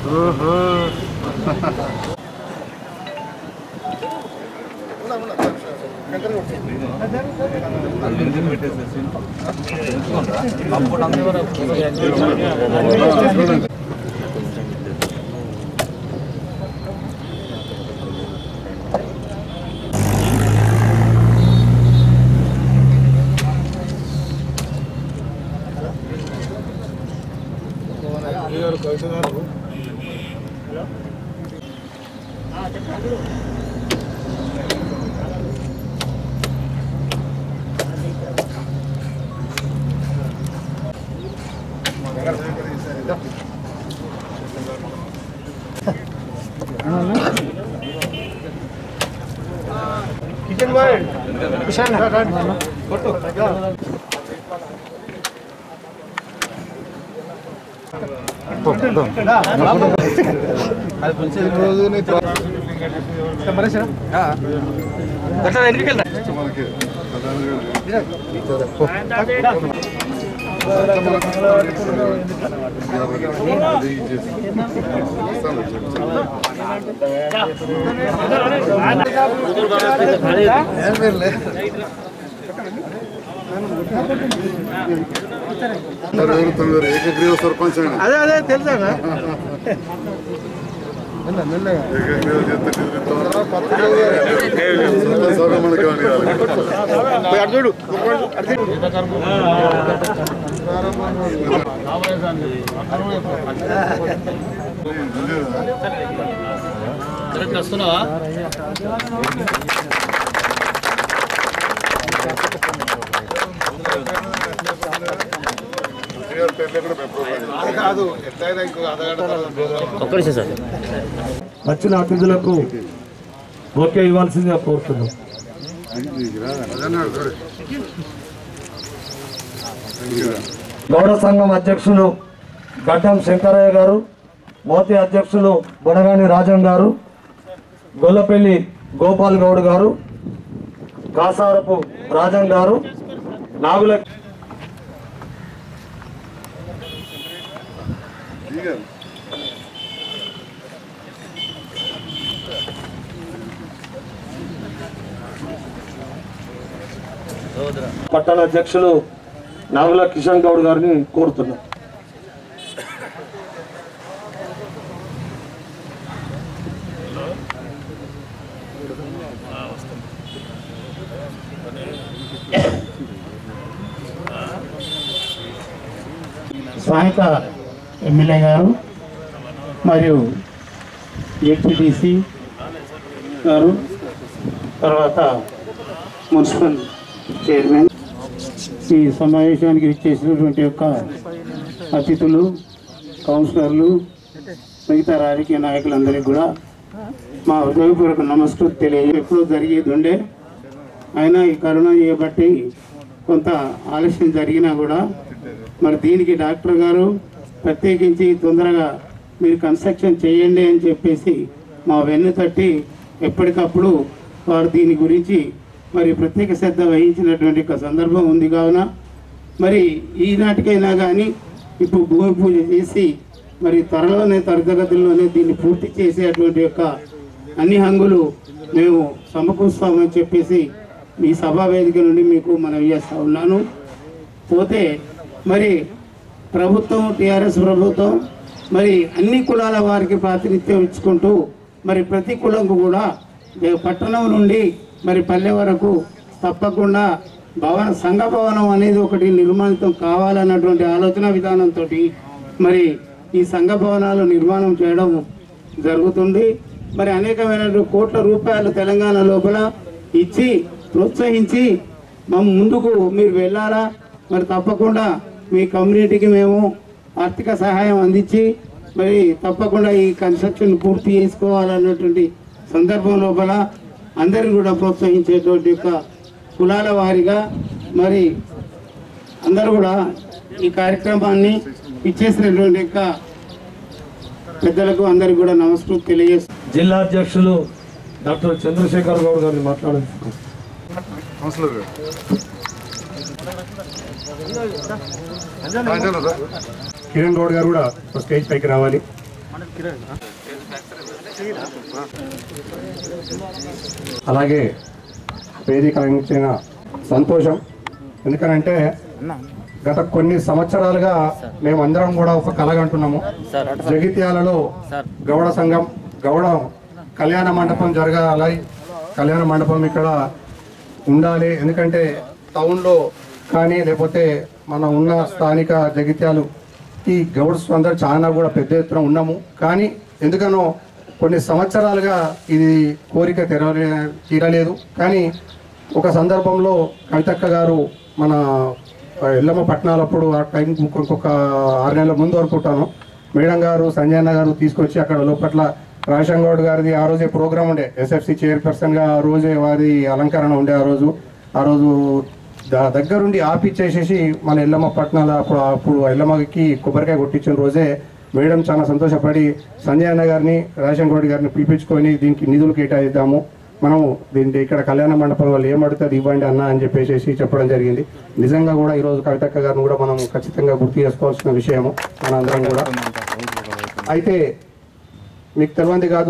ఎవరు తొమ్మిది ఏకగ్రీవ సర్పంచ్ ఆయన అదే అదే తెలుసా ఏకగ్రీవ చేస్తే సర్పంచ్ సభ మనకి ఇవ్వాలి. చూడు వస్తున్నావా క్లియర్ పేర్లు కూడా మేము ప్రోగ్రామ్ చేస్తాం. కాదు ఎట్లయినా ఇంకో అర్ధగంట తర్వాత ఒక్క నిమిషం సార్ వచ్చిన అతిథులకు ఓకే ఇవ్వాల్సిందిగా కోరుతున్నాం గౌడ సంఘం అధ్యక్షులు గడ్డం శంకరయ్య గారు మోతి అధ్యక్షులు బొనగాని రాజన్ గారు గొల్లపల్లి గోపాల్ గౌడ్ గారు కాసారపు రాజన్ గారు నాగుల దిగారు. పట్టణ అధ్యక్షులు నాగుల కిషన్ గౌడ్ గారిని కోరుతున్నాం స్థానిక ఎమ్మెల్యే గారు మరియు ఏపీటీసీ గారు తర్వాత మున్సిపల్ చైర్మన్ ఈ సమావేశానికి ఇచ్చేసినటువంటి యొక్క అతిథులు కౌన్సిలర్లు మిగతా రాజకీయ నాయకులందరికీ కూడా మా హృదయపూర్వక నమస్కృతి తెలియ ఎప్పుడూ జరిగేది ఉండే అయినా ఈ కరోనా చేయబట్టి కొంత ఆలస్యం జరిగినా కూడా మరి దీనికి డాక్టర్ గారు ప్రత్యేకించి తొందరగా మీరు కన్స్ట్రక్షన్ చేయండి అని చెప్పేసి మా వెన్ను తట్టి ఎప్పటికప్పుడు వారు దీని గురించి మరి ప్రత్యేక శ్రద్ధ వహించినటువంటి ఒక సందర్భం ఉంది కావున మరి ఈనాటికైనా కానీ ఇప్పుడు భూమి పూజ చేసి మరి త్వరలోనే త్వరితగతుల్లోనే దీన్ని పూర్తి చేసేటువంటి యొక్క అన్ని హంగులు మేము సమకూరుస్తామని చెప్పేసి మీ సభా వేదిక నుండి మీకు మనం చేస్తా ఉన్నాను పోతే మరి ప్రభుత్వం టీఆర్ఎస్ ప్రభుత్వం మరి అన్ని కులాల వారికి ప్రాతినిధ్యం ఇచ్చుకుంటూ మరి ప్రతి కులంకు కూడా ఏ పట్టణం నుండి మరి పల్లె వరకు తప్పకుండా భవన సంఘ భవనం అనేది ఒకటి నిర్మాణితం కావాలన్నటువంటి ఆలోచన విధానంతో మరి ఈ సంఘ భవనాలు నిర్మాణం చేయడం జరుగుతుంది మరి అనేకమైన కోట్ల రూపాయలు తెలంగాణ లోపల ఇచ్చి ప్రోత్సహించి మా ముందుకు మీరు వెళ్ళాలా మరి తప్పకుండా మీ కమ్యూనిటీకి మేము ఆర్థిక సహాయం అందించి మరి తప్పకుండా ఈ కన్స్ట్రక్షన్ పూర్తి చేసుకోవాలన్నటువంటి సందర్భం లోపల అందరిని కూడా ప్రోత్సహించేటువంటి యొక్క కులాల వారిగా మరి అందరూ కూడా ఈ కార్యక్రమాన్ని ఇచ్చేసినటువంటి యొక్క పెద్దలకు అందరికి కూడా నమస్కృతి తెలియజేస్తున్నాను జిల్లా అధ్యక్షులు డాక్టర్ చంద్రశేఖర్ గౌడ్ గారిని మాట్లాడారు కౌన్సిలర్ గారు అంతేనా సార్ కిరణ్ గౌడ్ గారు కూడా ఒక స్టేజ్ పైకి రావాలి అలాగే వేదిక అలంకరించిన సంతోషం ఎందుకనంటే గత కొన్ని సంవత్సరాలుగా మేమందరం కూడా ఒక కలగంటున్నాము జగిత్యాలలో గౌడ సంఘం గౌడ కళ్యాణ మండపం జరగాలి కళ్యాణ మండపం ఇక్కడ ఉండాలి ఎందుకంటే టౌన్లో కానీ లేకపోతే మన ఉన్న స్థానిక జగిత్యాలు ఈ గౌడ్స్ అందరూ చాలా కూడా పెద్ద ఎత్తున ఉన్నాము కానీ ఎందుకనో కొన్ని సంవత్సరాలుగా ఇది కోరిక తెరవలే తీరలేదు కానీ ఒక సందర్భంలో కవితక్క గారు మన ఎల్లమ్మ పట్టణాలప్పుడు ఆ టైం ఇంకొక ఆరు నెలల ముందు అనుకుంటాను మేడం గారు సంజయ్ అన్న గారు తీసుకొచ్చి అక్కడ లోపట్ల రాజశంగ గౌడ్ గారిది ఆ రోజే ప్రోగ్రామ్ ఉండే ఎస్ఎఫ్సి చైర్పర్సన్గా ఆ రోజే వారి అలంకరణ ఉండే ఆ రోజు ఆ రోజు ద- దగ్గరుండి ఆపిచ్చేసేసి మన ఎల్లమ్మ పట్టణాల అప్పుడు అప్పుడు ఎల్లమ్మకి కొబ్బరికాయ కొట్టించిన రోజే మేడం చాలా సంతోషపడి సంజయ్ అన్న గారిని రాజశంగ గౌడ్ గారిని పిలిపించుకొని దీనికి నిధులు కేటాయిద్దాము మనం దీనికి ఇక్కడ కళ్యాణ మండపం వాళ్ళు ఏమడుతుంది ఇవ్వండి అన్న అని చెప్పేసి చెప్పడం జరిగింది నిజంగా కూడా ఈరోజు కవితక్క గారిని కూడా మనం ఖచ్చితంగా గుర్తు చేసుకోవాల్సిన విషయము మనందరం కూడా అయితే మీకు తెలియంది కాదు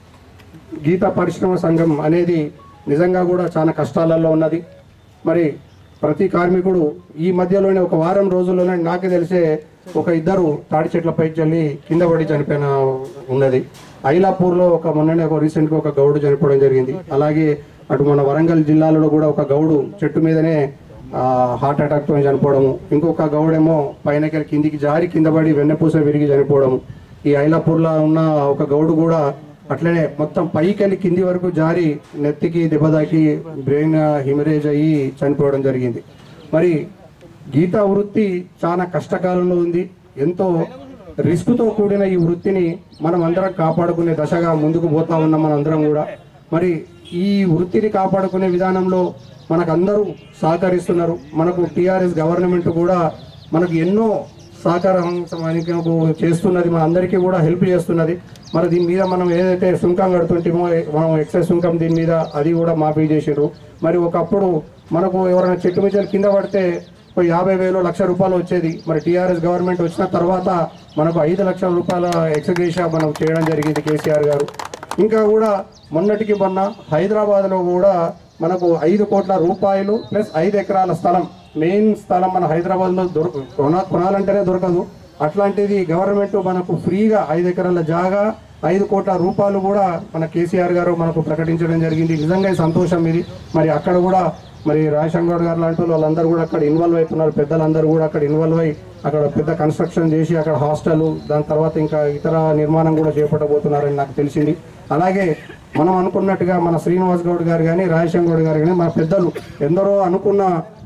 గీతా పరిశ్రమ సంఘం అనేది నిజంగా కూడా చాలా కష్టాలలో ఉన్నది మరి ప్రతి కార్మికుడు ఈ మధ్యలోనే ఒక వారం రోజుల్లోనే నాకు తెలిసే ఒక ఇద్దరు తాడి చెట్లపై చల్లి కింద పడి చనిపోయిన ఉన్నది ఐలాపూర్లో ఒక మొన్ననే ఒక రీసెంట్గా ఒక గౌడు చనిపోవడం జరిగింది అలాగే అటు మన వరంగల్ జిల్లాలో కూడా ఒక గౌడు చెట్టు మీదనే ఆ, హార్ట్ అటాక్తో చనిపోవడము ఇంకొక గౌడేమో పైనకి కిందికి జారి కింద పడి వెన్నపూస విరిగి చనిపోవడము ఈ ఐలాపూర్లో ఉన్న ఒక గౌడు కూడా అట్లనే మొత్తం పైకి వెళ్ళి కింది వరకు జారి నెత్తికి దెబ్బ తాకి బ్రెయిన్ హిమరేజ్ అయ్యి చనిపోవడం జరిగింది మరి గీతా వృత్తి చాలా కష్టకాలంలో ఉంది ఎంతో రిస్క్తో కూడిన ఈ వృత్తిని మనం అందరం కాపాడుకునే దశగా ముందుకు పోతా ఉన్నాం మనందరం కూడా మరి ఈ వృత్తిని కాపాడుకునే విధానంలో మనకు అందరూ సహకరిస్తున్నారు మనకు టిఆర్ఎస్ గవర్నమెంట్ కూడా మనకు ఎన్నో సహకారం మనకు చేస్తున్నది మన అందరికీ కూడా హెల్ప్ చేస్తున్నది మరి దీని మీద మనం ఏదైతే సుంకం కడుతుంటామో మనం ఎక్సైజ్ సుంకం దీని మీద అది కూడా మాఫీ చేసారు మరి ఒకప్పుడు మనకు ఎవరైనా చెట్టు మిచ్చలు కింద పడితే ఒక యాభై వేలు లక్ష రూపాయలు వచ్చేది మరి టీఆర్ఎస్ గవర్నమెంట్ వచ్చిన తర్వాత మనకు ఐదు లక్షల రూపాయల ఎక్సగేషా మనం చేయడం జరిగింది కేసీఆర్ గారు ఇంకా కూడా మొన్నటికి మొన్న హైదరాబాద్లో కూడా మనకు ఐదు కోట్ల రూపాయలు ప్లస్ ఐదు ఎకరాల స్థలం మెయిన్ స్థలం మన హైదరాబాద్లో దొరక కొన కొనాలంటేనే దొరకదు అట్లాంటిది గవర్నమెంట్ మనకు ఫ్రీగా ఐదు ఎకరాల జాగా ఐదు కోట్ల రూపాయలు కూడా మన కేసీఆర్ గారు మనకు ప్రకటించడం జరిగింది నిజంగా ఈ సంతోషం ఇది మరి అక్కడ కూడా మరి రాజశంకర్ గారు లాంటి వాళ్ళు వాళ్ళందరూ కూడా అక్కడ ఇన్వాల్వ్ అవుతున్నారు పెద్దలందరూ కూడా అక్కడ ఇన్వాల్వ్ అయ్యి అక్కడ పెద్ద కన్స్ట్రక్షన్ చేసి అక్కడ హాస్టల్ దాని తర్వాత ఇంకా ఇతర నిర్మాణం కూడా చేపట్టబోతున్నారని నాకు తెలిసింది అలాగే మనం అనుకున్నట్టుగా మన శ్రీనివాస్ గౌడ్ గారు కానీ రాజశంకర్ గౌడ్ గారు కానీ మన పెద్దలు ఎందరో అనుకున్న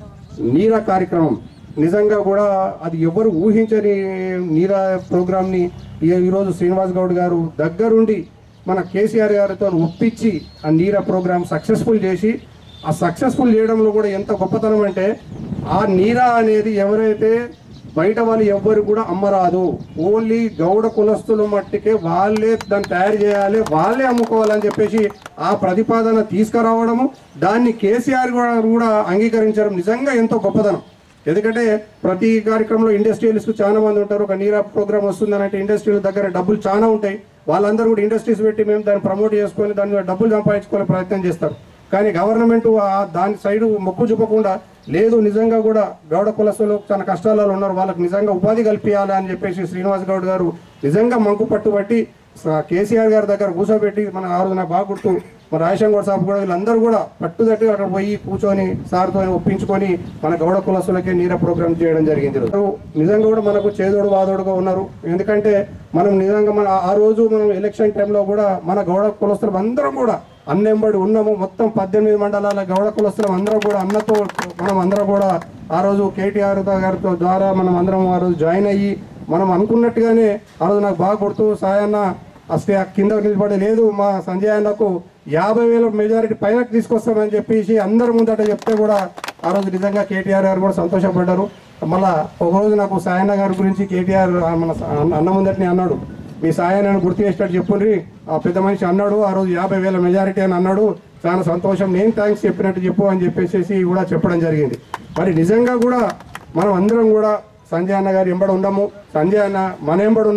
నీరా కార్యక్రమం నిజంగా కూడా అది ఎవరు ఊహించని నీరా ప్రోగ్రామ్ని ఈ- ఈరోజు శ్రీనివాస్ గౌడ్ గారు దగ్గరుండి మన కేసీఆర్ గారితో ఒప్పించి ఆ నీరా ప్రోగ్రామ్ సక్సెస్ఫుల్ చేసి ఆ సక్సెస్ఫుల్ చేయడంలో కూడా ఎంత గొప్పతనం అంటే ఆ నీరా అనేది ఎవరైతే బయట వాళ్ళు ఎవ్వరు కూడా అమ్మరాదు ఓన్లీ గౌడ కులస్తుల మట్టికే వాళ్ళే దాన్ని తయారు చేయాలి వాళ్ళే అమ్ముకోవాలని చెప్పేసి ఆ ప్రతిపాదన తీసుకురావడము దాన్ని కేసీఆర్ గారు కూడా అంగీకరించడం నిజంగా ఎంతో గొప్పతనం ఎందుకంటే ప్రతి కార్యక్రమంలో ఇండస్ట్రియలిస్ట్ చాలా మంది ఉంటారు ఒక నీరా ప్రోగ్రామ్ వస్తుందని అంటే ఇండస్ట్రీల దగ్గర డబ్బులు చాలా ఉంటాయి వాళ్ళందరూ కూడా ఇండస్ట్రీస్ పెట్టి మేము దాన్ని ప్రమోట్ చేసుకొని దాని మీద డబ్బులు సంపాదించుకోవాలని ప్రయత్నం చేస్తారు కానీ గవర్నమెంట్ దాని సైడ్ మొక్కు చూపకుండా లేదు నిజంగా కూడా గౌడ కులస్తులు చాలా కష్టాలలో ఉన్నారు వాళ్ళకి నిజంగా ఉపాధి కల్పించాలి అని చెప్పేసి శ్రీనివాస్ గౌడ్ గారు నిజంగా మంకు పట్టుబట్టి స- కేసీఆర్ గారి దగ్గర కూర్చోబెట్టి మన ఆ రోజున బాగా గుర్తు మన రాజశంకర్ గౌడ్ సాబ్ కూడా వీళ్ళందరూ కూడా పట్టుదట్టి అక్కడ పోయి కూర్చొని సార్తో ఒప్పించుకొని మన గౌడ కులస్తులకే నీర ప్రోగ్రామ్ చేయడం జరిగింది ఈరోజు. నిజంగా కూడా మనకు చేదోడు వాదోడుగా ఉన్నారు ఎందుకంటే మనం నిజంగా మన ఆ రోజు మనం ఎలక్షన్ టైంలో కూడా మన గౌడ కులస్తులం అందరం కూడా అన్నెంబడి ఉన్నాము మొత్తం పద్దెనిమిది మండలాల గౌడ కులస్తులం అందరం కూడా అన్నతో మనం అందరం కూడా ఆ రోజు కేటీఆర్ గారితో ద్వారా మనం అందరం ఆ రోజు జాయిన్ అయ్యి మనం అనుకున్నట్టుగానే ఆ రోజు నాకు బాగా గుర్తు సాయన్న అసలు ఆ కింద నిలబడి లేదు మా సంజయ్ అన్నకు యాభై వేల మెజారిటీ పైనకి తీసుకొస్తామని చెప్పేసి అందరి ముందట చెప్తే కూడా ఆ రోజు నిజంగా కేటీఆర్ గారు కూడా సంతోషపడ్డారు మళ్ళా ఒక రోజు నాకు సాయన్న గారి గురించి కేటీఆర్ ఆ మన స- అన్న ముందటిని అన్నాడు మీ సాయన్నను గుర్తు చేసేటట్టు చెప్పుండ్రి ఆ పెద్ద మనిషి అన్నాడు ఆ రోజు యాభై వేల మెజారిటీ అని అన్నాడు చాలా సంతోషం నేను థ్యాంక్స్ చెప్పినట్టు చెప్పు అని చెప్పేసి కూడా చెప్పడం జరిగింది మరి నిజంగా కూడా మనం అందరం కూడా సంజయ్ అన్న గారు ఎంబడి ఉండము సంజయ్ అన్న మన ఎంబడి ఉన్నాడు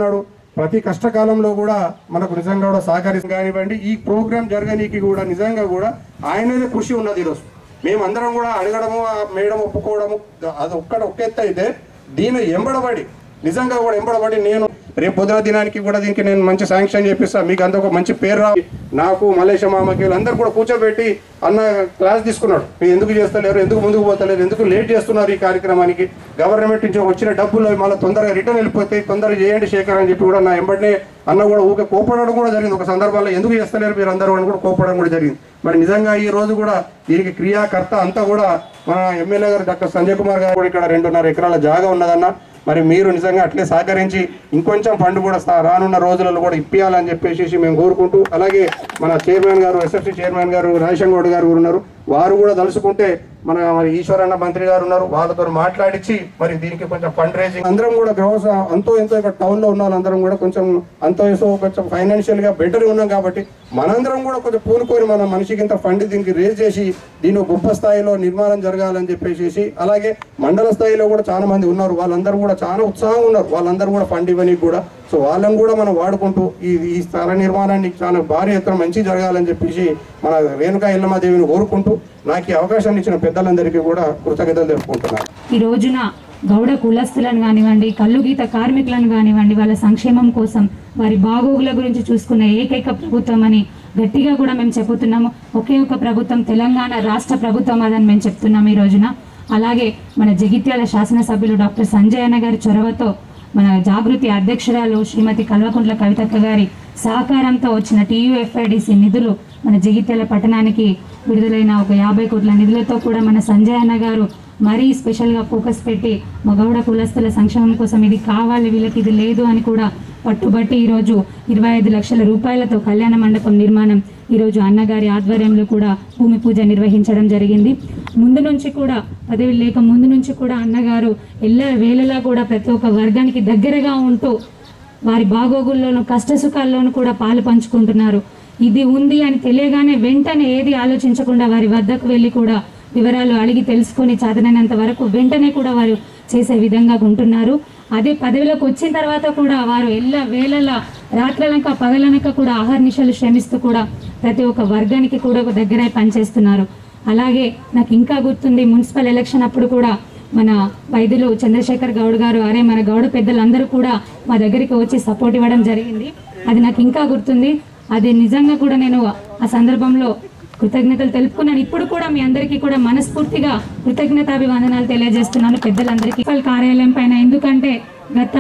ప్రతి కష్టకాలంలో కూడా మనకు నిజంగా కూడా సహకరిస్తుంది కానివ్వండి ఈ ప్రోగ్రామ్ జరగనీకి కూడా నిజంగా కూడా ఆయనదే కృషి ఉన్నది ఈరోజు మేమందరం కూడా అడగడము ఆ మేడం ఒప్పుకోవడము అది ఒక్కడ ఒక్క ఎత్తు అయితే దీని ఎంబడబడి నిజంగా కూడా ఎంబడబడి నేను రేపు పొద్దున దినానికి కూడా దీనికి నేను మంచి శాంక్షన్ చేపిస్తా మీకు అంత ఒక మంచి పేరు రా నాకు మలేషియా మామకి వీళ్ళందరూ కూడా కూర్చోబెట్టి అన్న క్లాస్ తీసుకున్నాడు మీరు ఎందుకు చేస్తలేరు ఎందుకు ముందుకు పోతలేరు ఎందుకు లేట్ చేస్తున్నారు ఈ కార్యక్రమానికి గవర్నమెంట్ నుంచి వచ్చిన డబ్బులు మళ్ళీ తొందరగా రిటర్న్ వెళ్ళిపోతాయి తొందరగా చేయండి శేఖర్ అని చెప్పి కూడా నా ఎంబడినే అన్న కూడా ఊకే కోపడడం కూడా జరిగింది ఒక సందర్భంలో ఎందుకు చేస్తలేరు మీరు అందరూ అని కూడా కోపడడం కూడా జరిగింది మరి నిజంగా ఈ రోజు కూడా దీనికి క్రియాకర్త అంతా కూడా మన ఎమ్మెల్యే గారు డాక్టర్ సంజయ్ కుమార్ గారు కూడా ఇక్కడ రెండున్నర ఎకరాల జాగా ఉన్నదన్న మరి మీరు నిజంగా అట్లే సహకరించి ఇంకొంచెం ఫండ్ కూడా స్థా- రానున్న రోజులలో కూడా ఇప్పియాలని చెప్పేసి మేము కోరుకుంటూ అలాగే మన చైర్మన్ గారు ఎస్ఎఫ్సి చైర్మన్ గారు రాజశంగ గౌడ్ గారు ఉన్నారు వారు కూడా తలుసుకుంటే మన మరి ఈశ్వరన్న మంత్రి గారు ఉన్నారు వాళ్ళతో మాట్లాడించి మరి దీనికి కొంచెం ఫండ్ రైజింగ్ అందరం కూడా గ్రోస్ అంతో ఎంతో ఇక్కడ టౌన్ లో ఉన్న వాళ్ళందరం కూడా కొంచెం అంతో ఎంతో కొంచెం ఫైనాన్షియల్ గా బెటర్ ఉన్నాం కాబట్టి మనందరం కూడా కొంచెం పూనుకొని మన మనిషికి ఇంత ఫండ్ దీనికి రేజ్ చేసి దీని గొప్ప స్థాయిలో నిర్మాణం జరగాలని చెప్పేసి అలాగే మండల స్థాయిలో కూడా చాలా మంది ఉన్నారు వాళ్ళందరూ కూడా చాలా ఉత్సాహంగా ఉన్నారు వాళ్ళందరూ కూడా ఫండ్ ఇవ్వడానికి కూడా సో వాళ్ళని కూడా మనం వాడుకుంటూ ఈ ఈ స్థల నిర్మాణానికి చాలా భారీ ఎత్తున మంచి జరగాలని చెప్పేసి మన రేణుకా ఇల్లమ్మాదేవిని కోరుకుంటూ నాకు ఈ అవకాశాన్ని ఇచ్చిన పెద్దలందరికీ కూడా కృతజ్ఞతలు తెలుపుకుంటున్నాను ఈ రోజున గౌడ కులస్తులను కానివ్వండి కల్లు గీత కార్మికులను కానివ్వండి వాళ్ళ సంక్షేమం కోసం వారి బాగోగుల గురించి చూసుకున్న ఏకైక ప్రభుత్వం అని గట్టిగా కూడా మేము చెబుతున్నాము ఒకే ఒక ప్రభుత్వం తెలంగాణ రాష్ట్ర ప్రభుత్వం అదని మేము చెప్తున్నాం ఈ రోజున అలాగే మన జగిత్యాల శాసనసభ్యులు డాక్టర్ సంజయ్ అన్న గారి చొరవతో మన జాగృతి అధ్యక్షురాలు శ్రీమతి కల్వకుంట్ల కవితక్క గారి సహకారంతో వచ్చిన టీయూఎఫ్ఐడిసి నిధులు మన జగిత్యాల పట్టణానికి విడుదలైన ఒక యాభై కోట్ల నిధులతో కూడా మన సంజయ్ అన్న గారు మరీ స్పెషల్గా ఫోకస్ పెట్టి మగౌడ కులస్తుల సంక్షేమం కోసం ఇది కావాలి వీళ్ళకి ఇది లేదు అని కూడా పట్టుబట్టి ఈరోజు ఇరవై ఐదు లక్షల రూపాయలతో కళ్యాణ మండపం నిర్మాణం ఈరోజు అన్నగారి ఆధ్వర్యంలో కూడా భూమి పూజ నిర్వహించడం జరిగింది ముందు నుంచి కూడా పదవి లేక ముందు నుంచి కూడా అన్నగారు ఎల్ల వేళలా కూడా ప్రతి ఒక్క వర్గానికి దగ్గరగా ఉంటూ వారి బాగోగుల్లోనూ కష్ట సుఖాల్లోనూ కూడా పాలు పంచుకుంటున్నారు ఇది ఉంది అని తెలియగానే వెంటనే ఏది ఆలోచించకుండా వారి వద్దకు వెళ్ళి కూడా వివరాలు అడిగి తెలుసుకొని చాతనైనంత వరకు వెంటనే కూడా వారు చేసే విధంగా ఉంటున్నారు అదే పదవిలోకి వచ్చిన తర్వాత కూడా వారు ఎల్ల వేళలా రాత్రలనక పగలనక కూడా ఆహార్నిశలు శ్రమిస్తూ కూడా ప్రతి ఒక్క వర్గానికి కూడా ఒక దగ్గర పనిచేస్తున్నారు అలాగే నాకు ఇంకా గుర్తుంది మున్సిపల్ ఎలక్షన్ అప్పుడు కూడా మన వైద్యులు చంద్రశేఖర్ గౌడ్ గారు అరే మన గౌడ పెద్దలందరూ కూడా మా దగ్గరికి వచ్చి సపోర్ట్ ఇవ్వడం జరిగింది అది నాకు ఇంకా గుర్తుంది అది నిజంగా కూడా నేను ఆ సందర్భంలో కృతజ్ఞతలు తెలుపుకున్నాను ఇప్పుడు కూడా మీ అందరికీ కూడా మనస్ఫూర్తిగా కృతజ్ఞతాభివందనాలు తెలియజేస్తున్నాను పెద్దలందరికీ వాళ్ళ కార్యాలయం పైన ఎందుకంటే గత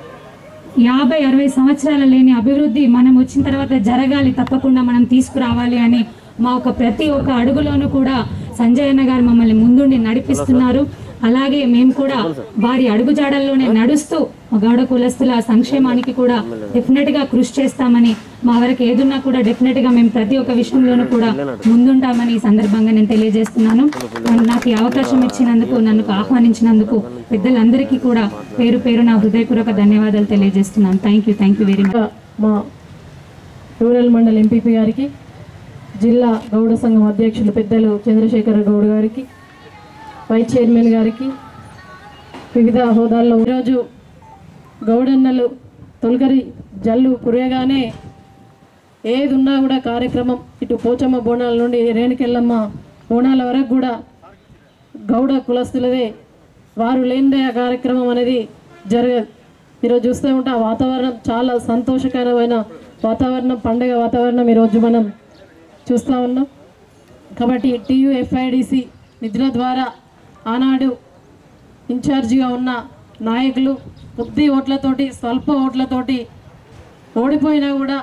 యాభై అరవై సంవత్సరాల లేని అభివృద్ధి మనం వచ్చిన తర్వాత జరగాలి తప్పకుండా మనం తీసుకురావాలి అని మా ఒక ప్రతి ఒక్క అడుగులోనూ కూడా సంజయ్ అన్న గారు మమ్మల్ని ముందుండి నడిపిస్తున్నారు అలాగే మేము కూడా వారి అడుగుజాడల్లోనే నడుస్తూ మా గౌడ కులస్తుల సంక్షేమానికి కూడా డెఫినెట్ గా కృషి చేస్తామని మా వరకు ఏదున్నా కూడా డెఫినెట్ గా మేము ప్రతి ఒక్క విషయంలోనూ కూడా ముందుంటామని ఈ సందర్భంగా నేను తెలియజేస్తున్నాను నన్ను నాకు ఈ అవకాశం ఇచ్చినందుకు నన్ను ఆహ్వానించినందుకు పెద్దలందరికీ కూడా పేరు పేరు నా హృదయపూర్వక ధన్యవాదాలు తెలియజేస్తున్నాను thank you thank you very much మా రూరల్ మండల్ ఎంపీపీ గారికి జిల్లా గౌడ సంఘం అధ్యక్షులు పెద్దలు చంద్రశేఖర గౌడ్ గారికి వైస్ చైర్మన్ గారికి వివిధ హోదాల్లో ఈరోజు గౌడన్నలు తొలగరి జల్లు పురేగానే ఏది ఉన్నా కూడా కార్యక్రమం ఇటు పోచమ్మ బోనాల నుండి రేణుకెళ్ళమ్మ బోనాల వరకు కూడా గౌడ కులస్తులదే వారు లేనిదే ఆ కార్యక్రమం అనేది జరగదు ఈరోజు చూస్తూ ఉంటే ఆ వాతావరణం చాలా సంతోషకరమైన వాతావరణం పండగ వాతావరణం ఈరోజు మనం చూస్తూ ఉన్నాం కాబట్టి టీయూఎఫ్ఐడిసి నిధుల ద్వారా ఆనాడు ఇన్ఛార్జిగా ఉన్న నాయకులు కొద్ది ఓట్లతోటి స్వల్ప ఓట్లతోటి ఓడిపోయినా కూడా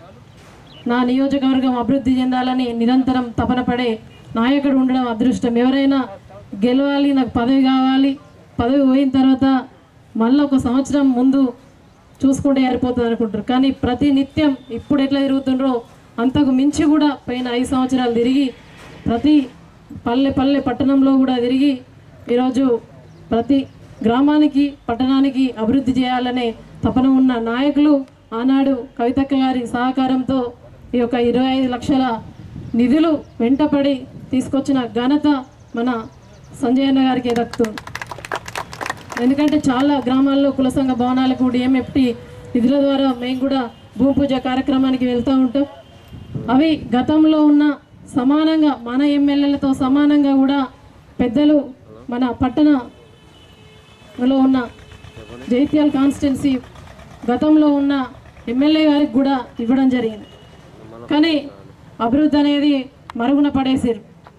నా నియోజకవర్గం అభివృద్ధి చెందాలని నిరంతరం తపన పడే నాయకుడు ఉండడం అదృష్టం ఎవరైనా గెలవాలి నాకు పదవి కావాలి పదవి పోయిన తర్వాత మళ్ళీ ఒక సంవత్సరం ముందు చూసుకుంటే సరిపోతుంది అనుకుంటారు కానీ ప్రతి నిత్యం ఇప్పుడు ఎట్లా తిరుగుతుండ్రో అంతకు మించి కూడా పైన ఐదు సంవత్సరాలు తిరిగి ప్రతి పల్లె పల్లె పట్టణంలో కూడా తిరిగి ఈరోజు ప్రతి గ్రామానికి పట్టణానికి అభివృద్ధి చేయాలనే తపన ఉన్న నాయకులు ఆనాడు కవితక్క గారి సహకారంతో ఈ యొక్క ఇరవై ఐదు లక్షల నిధులు వెంటపడి తీసుకొచ్చిన ఘనత మన సంజయ్ అన్న గారికి దక్కుతుంది ఎందుకంటే చాలా గ్రామాల్లో కుల సంఘ భవనాలకు డిఎంఎఫ్టి నిధుల ద్వారా మేము కూడా భూమి పూజ కార్యక్రమానికి వెళ్తూ ఉంటాం అవి గతంలో ఉన్న సమానంగా మన ఎమ్మెల్యేలతో సమానంగా కూడా పెద్దలు మన పట్టణంలో ఉన్న జైత్యాల కాన్స్టిట్యున్సీ గతంలో ఉన్న ఎమ్మెల్యే గారికి కూడా ఇవ్వడం జరిగింది కానీ అభివృద్ధి అనేది మరుగున పడేసారు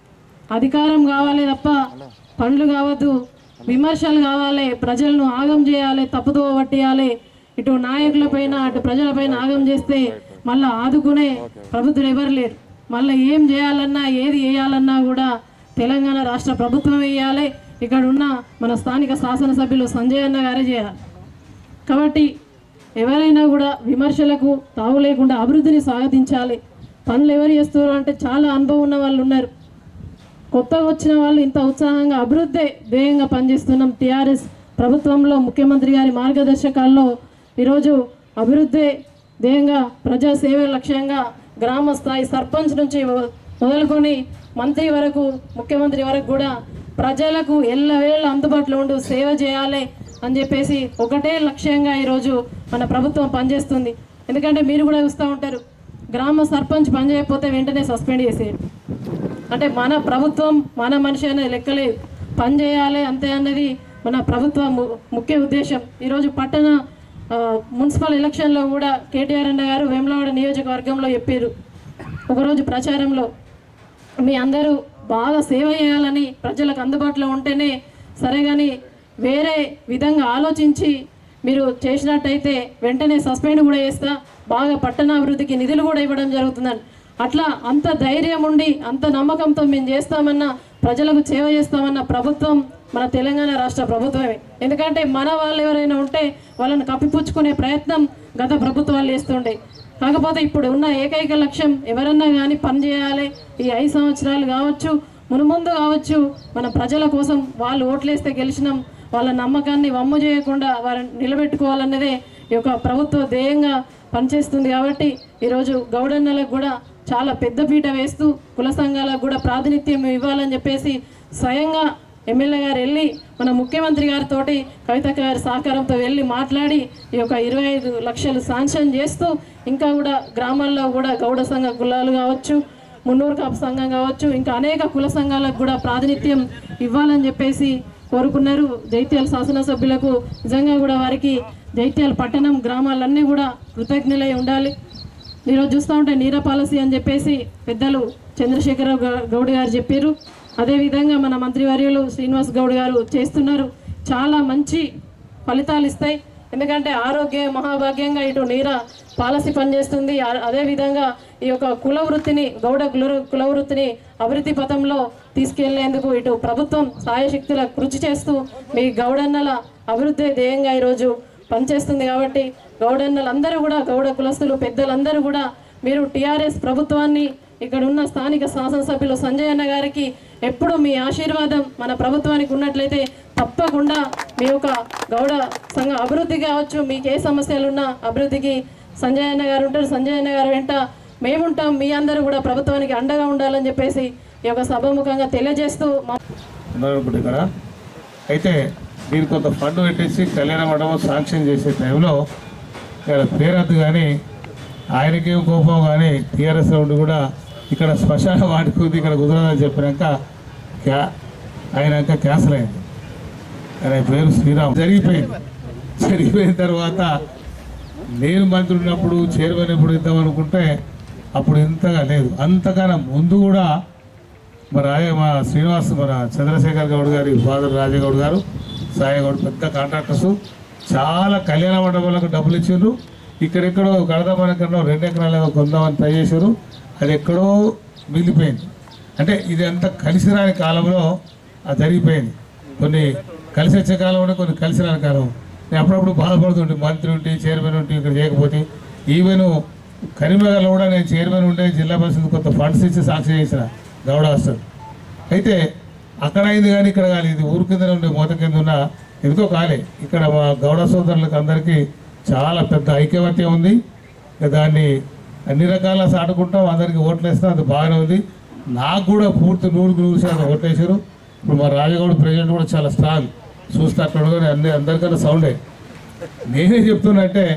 అధికారం కావాలి తప్ప పనులు కావద్దు విమర్శలు కావాలి ప్రజలను ఆగం చేయాలి తప్పుదో పట్టియాలి ఇటు నాయకులపైన అటు ప్రజలపైన ఆగం చేస్తే మళ్ళీ ఆదుకునే ప్రభుత్వం ఎవరు లేరు మళ్ళీ ఏం చేయాలన్నా ఏది వేయాలన్నా కూడా తెలంగాణ రాష్ట్ర ప్రభుత్వం వేయాలి ఇక్కడ ఉన్న మన స్థానిక శాసనసభ్యులు సంజయ్ అన్న గారే చేయాలి కాబట్టి ఎవరైనా కూడా విమర్శలకు తావు లేకుండా అభివృద్ధిని స్వాగతించాలి పనులు ఎవరు చేస్తారు అంటే చాలా అనుభవం ఉన్న వాళ్ళు ఉన్నారు కొత్తగా వచ్చిన వాళ్ళు ఇంత ఉత్సాహంగా అభివృద్ధి ధ్యేయంగా పనిచేస్తున్నాం టీఆర్ఎస్ ప్రభుత్వంలో ముఖ్యమంత్రి గారి మార్గదర్శకాల్లో ఈరోజు అభివృద్ధి ధ్యేయంగా ప్రజా సేవ లక్ష్యంగా గ్రామ స్థాయి సర్పంచ్ నుంచి మొ- మొదలుకొని మంత్రి వరకు ముఖ్యమంత్రి వరకు కూడా ప్రజలకు ఎల్లవేళ అందుబాటులో ఉంటూ సేవ చేయాలి అని చెప్పేసి ఒకటే లక్ష్యంగా ఈరోజు మన ప్రభుత్వం పనిచేస్తుంది ఎందుకంటే మీరు కూడా చూస్తూ ఉంటారు గ్రామ సర్పంచ్ పనిచేయకపోతే వెంటనే సస్పెండ్ చేసేయరు అంటే మన ప్రభుత్వం మన మనిషి అనే లెక్కలేదు పని చేయాలి అంతే అన్నది మన ప్రభుత్వ ము- ముఖ్య ఉద్దేశం ఈరోజు పట్టణ ఆ, మున్సిపల్ ఎలక్షన్లో కూడా కేటీఆర్ అన్న గారు వేములవాడ నియోజకవర్గంలో చెప్పారు ఒకరోజు ప్రచారంలో మీ అందరూ బాగా సేవ చేయాలని ప్రజలకు అందుబాటులో ఉంటేనే సరే కానీ వేరే విధంగా ఆలోచించి మీరు చేసినట్టయితే వెంటనే సస్పెండ్ కూడా చేస్తా బాగా పట్టణాభివృద్ధికి నిధులు కూడా ఇవ్వడం జరుగుతుందని అట్లా అంత ధైర్యం ఉండి అంత నమ్మకంతో మేము చేస్తామన్న ప్రజలకు సేవ చేస్తామన్న ప్రభుత్వం మన తెలంగాణ రాష్ట్ర ప్రభుత్వమే ఎందుకంటే మన వాళ్ళు ఎవరైనా ఉంటే వాళ్ళని కప్పిపుచ్చుకునే ప్రయత్నం గత ప్రభుత్వాలు చేస్తుండే కాకపోతే ఇప్పుడు ఉన్న ఏకైక లక్ష్యం ఎవరన్నా కానీ పని చేయాలి ఈ ఐదు సంవత్సరాలు కావచ్చు మునుముందు కావచ్చు మన ప్రజల కోసం వాళ్ళు ఓట్లేస్తే గెలిచినాం వాళ్ళ నమ్మకాన్ని వమ్ము చేయకుండా వారిని నిలబెట్టుకోవాలన్నదే ఈ యొక్క ప్రభుత్వ ధ్యేయంగా పనిచేస్తుంది కాబట్టి ఈరోజు గౌడన్నలకు కూడా చాలా పెద్ద పీట వేస్తూ కుల సంఘాలకు కూడా ప్రాతినిధ్యం ఇవ్వాలని చెప్పేసి స్వయంగా ఎమ్మెల్యే గారు వెళ్ళి మన ముఖ్యమంత్రి గారితో కవితక్క గారి సహకారంతో వెళ్ళి మాట్లాడి ఈ యొక్క ఇరవై ఐదు లక్షలు శాంక్షన్ చేస్తూ ఇంకా కూడా గ్రామాల్లో కూడా గౌడ సంఘ కులాలు కావచ్చు మున్నూరు కాపు సంఘం కావచ్చు ఇంకా అనేక కుల సంఘాలకు కూడా ప్రాతినిధ్యం ఇవ్వాలని చెప్పేసి కోరుకున్నారు జైత్యాల శాసనసభ్యులకు నిజంగా కూడా వారికి జైత్యాల పట్టణం గ్రామాలన్నీ కూడా కృతజ్ఞులై ఉండాలి ఈరోజు చూస్తూ ఉంటే నీరా పాలసీ అని చెప్పేసి పెద్దలు చంద్రశేఖరరావు గౌ- గౌడ్ గారు చెప్పారు అదేవిధంగా మన మంత్రివర్యులు శ్రీనివాస్ గౌడ్ గారు చేస్తున్నారు చాలా మంచి ఫలితాలు ఇస్తాయి ఎందుకంటే ఆరోగ్య మహాభాగ్యంగా ఇటు నీర పాలసీ పనిచేస్తుంది ఆ- అదేవిధంగా ఈ యొక్క కుల వృత్తిని గౌడ కుల కుల వృత్తిని అభివృద్ధి పథంలో తీసుకెళ్లేందుకు ఇటు ప్రభుత్వం సాయశక్తుల కృషి చేస్తూ మీ గౌడన్నల అభివృద్ధి ధ్యేయంగా ఈరోజు పనిచేస్తుంది కాబట్టి గౌడన్నలందరూ కూడా గౌడ కులస్తులు పెద్దలందరూ కూడా మీరు టీఆర్ఎస్ ప్రభుత్వాన్ని ఇక్కడ ఉన్న స్థానిక శాసనసభ్యులు సంజయ్ అన్న గారికి ఎప్పుడు మీ ఆశీర్వాదం మన ప్రభుత్వానికి ఉన్నట్లయితే తప్పకుండా మీ యొక్క గౌడ సంఘ అభివృద్ధి కావచ్చు మీకు ఏ సమస్యలు ఉన్నా అభివృద్ధికి సంజయ్ అన్న గారు ఉంటారు సంజయ్ అన్న గారు వెంట మేముంటాం మీ అందరూ కూడా ప్రభుత్వానికి అండగా ఉండాలని చెప్పేసి ఈ యొక్క సభాముఖంగా తెలియజేస్తూ మా ఉన్నారు ఇప్పుడు ఇక్కడ అయితే దీనికి కొంత ఫండ్ పెట్టేసి కళ్యాణ మండపం శాంక్షన్ చేసే టైంలో ఇక్కడ పేరద్దు కానీ ఆయనకేం కోపం కానీ టీఆర్ఎస్ ఉండి కూడా ఇక్కడ శ్మశాన వాడుకుంది ఇక్కడ కుదరదని చెప్పినాక క్యా ఆయన ఇంకా క్యాన్సల్ అయింది ఆయన పేరు శ్రీరామ్ జరిగిపోయింది జరిగిపోయిన తర్వాత నేను మంత్రి ఉన్నప్పుడు చైర్మన్ ఎప్పుడు ఇద్దాం అనుకుంటే అప్పుడు ఇంతగా లేదు అంతకన్నా ముందు కూడా మన రాయ మా శ్రీనివాస్ మన చంద్రశేఖర్ గౌడ్ గారి ఫాదర్ రాజగౌడ్ గారు సాయగౌడ్ పెద్ద కాంట్రాక్టర్స్ చాలా కళ్యాణ మండపాలకు డబ్బులు ఇచ్చారు ఇక్కడెక్కడో కడదామని ఎక్కడో రెండు ఎకరాలు ఏదో కొందామని ట్రై చేశారు అది ఎక్కడో మిగిలిపోయింది అంటే ఇది అంతా కలిసి రాని కాలంలో అది జరిగిపోయింది కొన్ని కలిసి వచ్చే కాలం ఉంటే కొన్ని కలిసి రాని కాలం నేను అప్పుడప్పుడు బాధపడుతుంటే మంత్రి ఉంటే చైర్మన్ ఉంటే ఇక్కడ చేయకపోతే ఈవెన్ కరీంనగర్లో కూడా నేను చైర్మన్ ఉంటే జిల్లా పరిషత్ కొంత ఫండ్స్ ఇచ్చి సాక్షి చేసిన గౌడ హాస్టల్ అయితే అక్కడ అయింది కానీ ఇక్కడ కాలేదు ఇది ఊరు కింద ఉండే మూత కింద ఉన్న ఎందుకో కాలే ఇక్కడ మా గౌడ సోదరులకు అందరికీ చాలా పెద్ద ఐక్యమత్యం ఉంది ఇక దాన్ని అన్ని రకాల సాటుకుంటాం అందరికీ ఓట్లు వేస్తాం అది బాగానే ఉంది నాకు కూడా పూర్తి నూరుకు నూరు శాతం ఓట్లు వేసారు ఇప్పుడు మా రాజగౌడ ప్రెసిడెంట్ కూడా చాలా స్ట్రాంగ్ చూస్తే అక్కడ ఉండగానే అన్ని అందరికన్నా సౌండే నేనే చెప్తున్నట్టే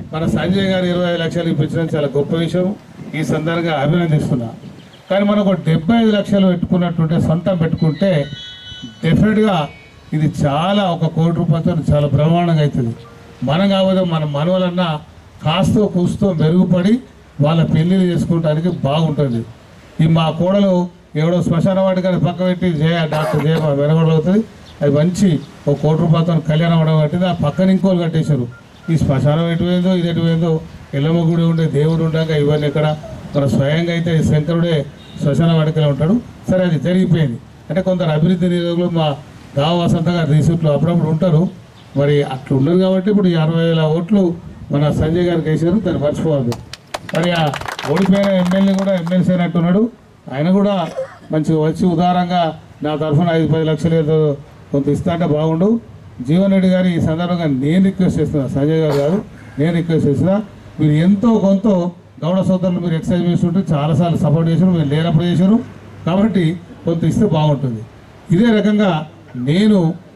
మన సంజయ్ గారు ఇరవై ఐదు లక్షలు ఇప్పించడం చాలా గొప్ప విషయం ఈ సందర్భంగా అభినందిస్తున్నా కానీ మనం ఒక డెబ్బై ఐదు లక్షలు పెట్టుకున్నట్టుంటే సొంతం పెట్టుకుంటే డెఫినెట్గా ఇది చాలా ఒక కోటి రూపాయలతో చాలా బ్రహ్మాండంగా అవుతుంది మనం కాకపోతే మన మనవలన్నా కాస్తో కూస్తో మెరుగుపడి వాళ్ళ పెళ్ళిళ్ళు చేసుకోవడానికి బాగుంటుంది ఈ మా కోడలు ఎవడో శ్మశాన వాటి కానీ పక్క పెట్టి జయ డాక్టర్ జయ వెనగొడవుతుంది అది మంచి ఒక కోటి రూపాయలతో కళ్యాణం అవడం కట్టింది ఆ పక్కన ఇంకోలు కట్టేశారు ఈ శ్మశానం ఎటు పోయిందో ఇది ఎటు పోయిందో ఎల్లమ్మ గుడి ఉండే దేవుడు ఉండగా ఇవన్నీ ఇక్కడ మన స్వయంగా అయితే ఈ శంకరుడే శ్మశాన వాటికలో ఉంటాడు సరే అది జరిగిపోయింది అంటే కొందరు అభివృద్ధి నియోజకులు మా గావ వసంత గారు రీసెంట్లో అప్పుడప్పుడు ఉంటారు మరి అట్లా ఉండరు కాబట్టి ఇప్పుడు ఈ అరవై వేల ఓట్లు మన సంజయ్ గారికి వేసారు దాన్ని మర్చిపోవద్దు మరి ఆ ఓడిపోయిన ఎమ్మెల్యే కూడా ఎమ్మెల్సీ అయినట్టున్నాడు ఆయన కూడా మంచిగా వచ్చి ఉదారంగా నా తరఫున ఐదు పది లక్షలు ఏదో కొంత ఇస్తా అంటే బాగుండు జీవన్ రెడ్డి గారి ఈ సందర్భంగా నేను రిక్వెస్ట్ చేస్తున్నా సంజయ్ గారు కాదు నేను రిక్వెస్ట్ చేస్తున్నా మీరు ఎంతో కొంత గౌడ సోదరులు మీరు ఎక్సైజ్ చేస్తుంటే చాలాసార్లు సపోర్ట్ చేశారు మీరు లేనప్పుడు చేశారు కాబట్టి కొంత ఇస్తే బాగుంటుంది ఇదే రకంగా నేను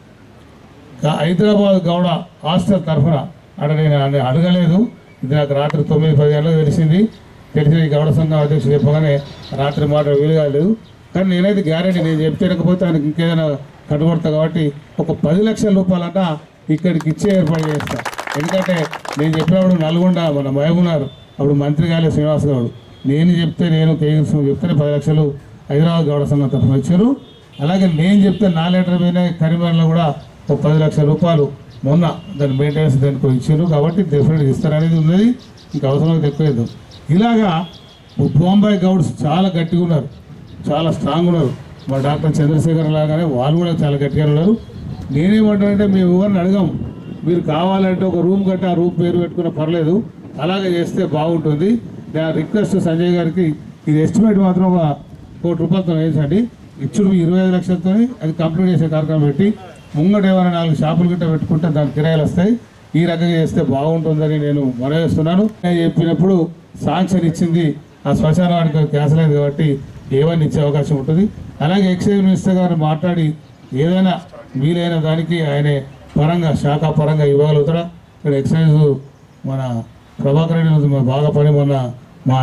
గా- హైదరాబాద్ గౌడ హాస్టల్ తరఫున అక్కడ నేను అడ- అడగలేదు ఇది నాకు రాత్రి తొమ్మిది పది గంటలకు తెలిసింది తెలిసి ఈ గౌడ సంఘం అధ్యక్షుడు చెప్పగానే రాత్రి మాట వీలు కాలేదు కానీ నేనైతే గ్యారెంటీ నేను చెప్తే వినకపోతే ఆయనకి ఇంకేదైనా కట్టుబడతా కాబట్టి ఒక పది లక్షల రూపాయలన్నా ఇక్కడికి ఇచ్చే ఏర్పాటు చేస్తా ఎందుకంటే నేను చెప్పినప్పుడు నల్గొండ మన మహబూనారు అప్పుడు మంత్రి గాలి శ్రీనివాస్ గౌడ్ నేను చెప్తే నేను కేఎస్ చెప్తేనే పది లక్షలు హైదరాబాద్ గౌడ సంఘం తరఫున ఇచ్చారు అలాగే నేను చెప్తే నా లెటర్ మీద కరీంనగర్లో కూడా ఒక పది లక్షల రూపాయలు మొన్న దాని మెయింటెనెన్స్ దానికి ఇచ్చారు కాబట్టి డెఫినెట్గా ఇస్తారనేది ఉన్నది ఇంకా అవసరం ఎక్కువ ఇద్దాం ఇలాగా బాంబాయి గౌడ్స్ చాలా గట్టిగా ఉన్నారు చాలా స్ట్రాంగ్ ఉన్నారు మా డాక్టర్ చంద్రశేఖర్ లాగానే వాళ్ళు కూడా చాలా గట్టిగా ఉన్నారు నేనేమంటానంటే మేము ఎవరిని అడగాం మీరు కావాలంటే ఒక రూమ్ కట్టి ఆ రూమ్ పేరు పెట్టుకున్న పర్లేదు అలాగే చేస్తే బాగుంటుంది నా రిక్వెస్ట్ సంజయ్ గారికి ఇది ఎస్టిమేట్ మాత్రం ఒక కోటి రూపాయలతో వేసండి ఇచ్చుడు ఇరవై ఐదు లక్షలతో అది కంప్లీట్ చేసే కార్యక్రమం పెట్టి ముంగట ఏమైనా నాలుగు షాపులు గిట్ట పెట్టుకుంటే దాని కిరాయిలు వస్తాయి ఈ రకంగా చేస్తే బాగుంటుందని నేను మనవేస్తున్నాను నేను చెప్పినప్పుడు శాంక్షన్ ఇచ్చింది ఆ శ్మశానానికి క్యాన్సల్ అయింది కాబట్టి ఏవన్నీ ఇచ్చే అవకాశం ఉంటుంది అలాగే ఎక్సైజ్ మినిస్టర్ గారు మాట్లాడి ఏదైనా వీలైన దానికి ఆయన పరంగా శాఖ పరంగా ఇవ్వగలుగుతారా ఇక్కడ ఎక్సైజ్ మన ప్రభాకర్ రెడ్డి రోజు మా బాగా పని మొన్న మా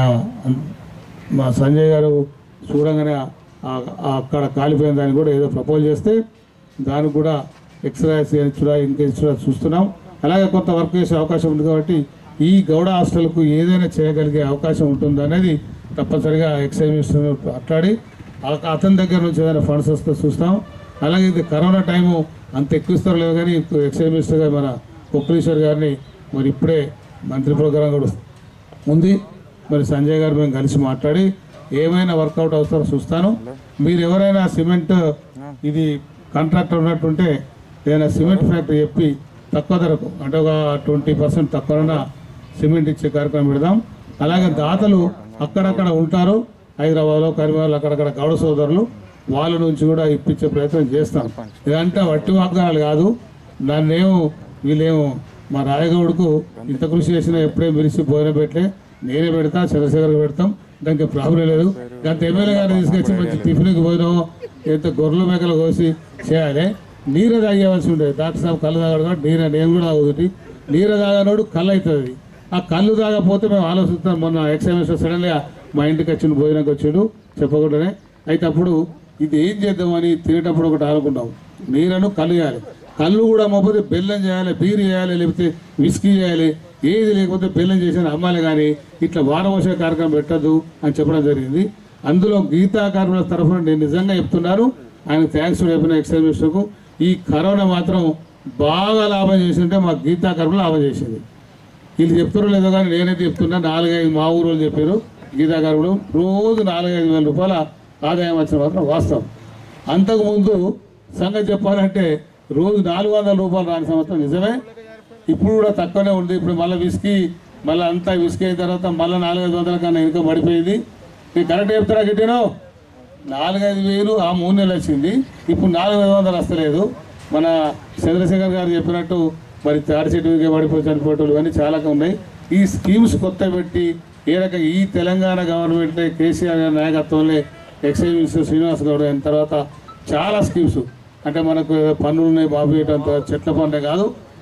మా సంజయ్ గారు చూడంగానే ఆ- ఆ అక్కడ కాలిపోయిన దాన్ని కూడా ఏదో ప్రపోజ్ చేస్తే దానికి కూడా ఎక్స్రేస్ ఇచ్చుడా ఇంకా ఇచ్చుడా చూస్తున్నాం అలాగే కొంత వర్క్ చేసే అవకాశం ఉంది కాబట్టి ఈ గౌడ హాస్టల్కు ఏదైనా చేయగలిగే అవకాశం ఉంటుంది అనేది తప్పనిసరిగా ఎక్సైజ్ మినిస్టర్ మాట్లాడి ఆ- అతని దగ్గర నుంచి ఏదైనా ఫండ్స్ వస్తే చూస్తాం అలాగే ఇది కరోనా టైము అంత ఎక్కువ ఇస్తారో లేదో కానీ ఇప్పుడు ఎక్సైజ్ మినిస్టర్ గారు మన కొప్పలీశ్వర్ గారిని మరి ఇప్పుడే మంత్రి ప్రోగ్రాం కూడా ఉంది మరి సంజయ్ గారు మేము కలిసి మాట్లాడి ఏమైనా వర్కౌట్ అవుతారో చూస్తాను మీరు ఎవరైనా సిమెంట్ ఇది కాంట్రాక్టర్ ఉన్నట్టుంటే ఏదైనా సిమెంట్ ఫ్యాక్టరీ చెప్పి తక్కువ ధరకు అంటే ఒక ట్వంటీ పర్సెంట్ తక్కువ సిమెంట్ ఇచ్చే కార్యక్రమం పెడదాం అలాగే దాతలు అక్కడక్కడ ఉంటారు హైదరాబాద్లో కరీంనగర్లో అక్కడక్కడ గౌడ సోదరులు వాళ్ళ నుంచి కూడా ఇప్పించే ప్రయత్నం చేస్తాం ఇదంటే వట్టి వాగ్దానాలు కాదు నన్నేమో వీళ్ళేమో మా రాయగౌడ్కు ఇంత కృషి చేసినా ఎప్పుడే మెరిసి భోజనం పెట్టలే నేనే పెడతా చంద్రశేఖర్ పెడతాం దానికి ప్రాబ్లం లేదు దాంతో ఎమ్మెల్యే గారిని తీసుకొచ్చి మంచి టిఫిన్కి పోయినాం ఎంత గొర్రెల మేకలు కోసి చేయాలి నీరు తాగేవలసి ఉండేది డాక్టర్ సాబ్ కళ్ళు తాగడు కాబట్టి నీరు నేను కూడా తాగుతుంది నీరు తాగనోడు కళ్ళు అవుతుంది ఆ కళ్ళు తాగకపోతే మేము ఆలోచిస్తాం మొన్న ఎక్సైజ్ సడన్గా మా ఇంటికి వచ్చిండు భోజనంకి వచ్చిండు చెప్పకుండానే అయితే అప్పుడు ఇది ఏం చేద్దామని తినేటప్పుడు ఒకటి ఆనుకున్నాం నీరను కళ్ళు చేయాలి కళ్ళు కూడా అమ్మకపోతే బెల్లం చేయాలి బీరు చేయాలి లేకపోతే విస్కీ చేయాలి ఏది లేకపోతే బెల్లం చేసిన అమ్మాలి కానీ ఇట్లా వారవోసే కార్యక్రమం పెట్టద్దు అని చెప్పడం జరిగింది అందులో గీతా కార్మికుల తరఫున నేను నిజంగా చెప్తున్నాను ఆయన థ్యాంక్స్ చెప్పిన ఎక్సైజ్ మినిస్టర్కు ఈ కరోనా మాత్రం బాగా లాభం చేసింటే మా గీతా కార్మికులు లాభం చేసింది వీళ్ళు చెప్తారో లేదో కానీ నేనైతే చెప్తున్నా నాలుగైదు మా ఊరు వాళ్ళు చెప్పారు గీతా కార్మికులు రోజు నాలుగైదు వేల రూపాయల ఆదాయం వచ్చిన మాత్రం వాస్తవం అంతకుముందు సంగతి చెప్పాలంటే రోజు నాలుగు వందల రూపాయలు రాని సంవత్సరం నిజమే ఇప్పుడు కూడా తక్కువనే ఉంది ఇప్పుడు మళ్ళీ విస్కీ మళ్ళీ అంతా విస్కీ అయిన తర్వాత మళ్ళీ నాలుగైదు వందల కన్నా ఇన్కమ్ పడిపోయింది నేను కరెక్ట్ చెప్తారా గిట్టినో నాలుగైదు వేలు ఆ మూడు నెలలు వచ్చింది ఇప్పుడు నాలుగు ఐదు వందలు వస్తలేదు మన చంద్రశేఖర్ గారు చెప్పినట్టు మరి తాడి చెట్టు మీద పడిపోయి చనిపోవటం ఇవన్నీ చాలా ఉన్నాయి ఈ స్కీమ్స్ కొత్త పెట్టి ఏ రకంగా ఈ తెలంగాణ గవర్నమెంట్ కేసీఆర్ గారి నాయకత్వంలో ఎక్సైజ్ మినిస్టర్ శ్రీనివాస్ గౌడ్ అయిన తర్వాత చాలా స్కీమ్స్ అంటే మనకు పన్నులు ఉన్నాయి బాబు చేయటంత చెట్ల పన్నే కాదు